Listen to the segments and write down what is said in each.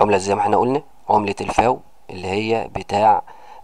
العملة زي ما احنا قلنا عملة الفاو اللي هي بتاع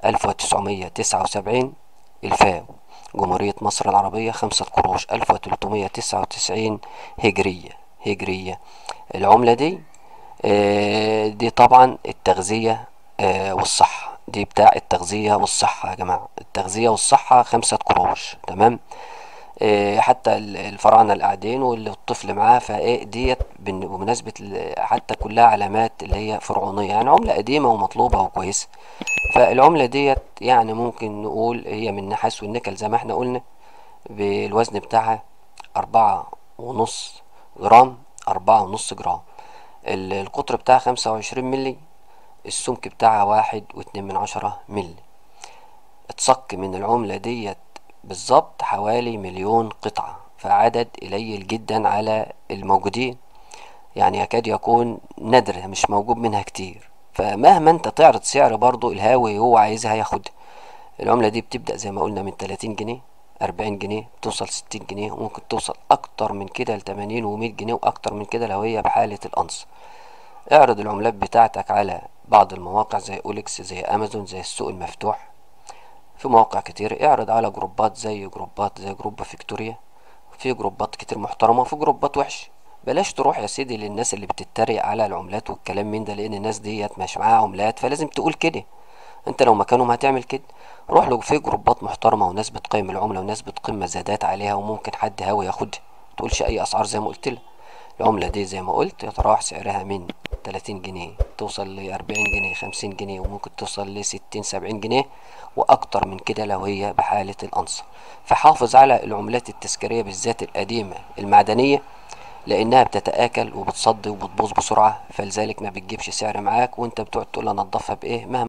1979 الفاو جمهورية مصر العربية خمسة قروش 1399 هجرية هجرية العملة دي آه، دي طبعا التغذية آه، والصحة دي بتاع التغذية والصحة يا جماعة التغذية والصحة خمسة قروش تمام آه، حتى ال- الفراعنة القاعدين واللي الطفل معاه فايه ديت بن- بمناسبة ال- حتى كلها علامات اللي هي فرعونية يعني عملة قديمة ومطلوبة وكويسة فالعملة ديت يعني ممكن نقول هي من النحاس والنيكل زي ما احنا قلنا بالوزن بتاعها أربعة ونص جرام أربعة ونص جرام ال- القطر بتاعها خمسة وعشرين ملي السمك بتاعها واحد واتنين من عشرة ملي اتصك من العملة ديت بالظبط حوالي مليون قطعة فعدد قليل جدا على الموجودين يعني يكاد يكون نادر مش موجود منها كتير فمهما انت تعرض سعر برضو الهاوي هو عايزها ياخدها العملة دي بتبدأ زي ما قلنا من 30 جنيه 40 جنيه بتوصل 60 جنيه وممكن توصل اكتر من كده ل 80 و100 جنيه واكتر من كده لو هي بحالة القنص اعرض العملات بتاعتك على بعض المواقع زي اوليكس زي امازون زي السوق المفتوح في مواقع كتير اعرض على جروبات زي جروبات زي جروب فيكتوريا في جروبات كتير محترمة وفي جروبات وحشة بلاش تروح يا سيدي للناس اللي بتتريق على العملات والكلام من ده لان الناس ديت مش معاها عملات فلازم تقول كده انت لو مكانهم هتعمل كده روح له في جروبات محترمة وناس بتقيم العملة وناس بتقيم مزادات عليها وممكن حد هاوي ياخدها متقولش اي اسعار زي ما قلت لك العملة دي زي ما قلت يتراوح سعرها من 30 جنيه توصل ل 40 جنيه 50 جنيه وممكن توصل ل 60 70 جنيه واكتر من كده لو هي بحالة القنصة فحافظ على العملات التذكارية بالذات القديمة المعدنية لانها بتتآكل وبتصدي وبتبوظ بسرعة فلذلك ما بتجيبش سعر معاك وانت بتقعد تقول انضفها بايه مهما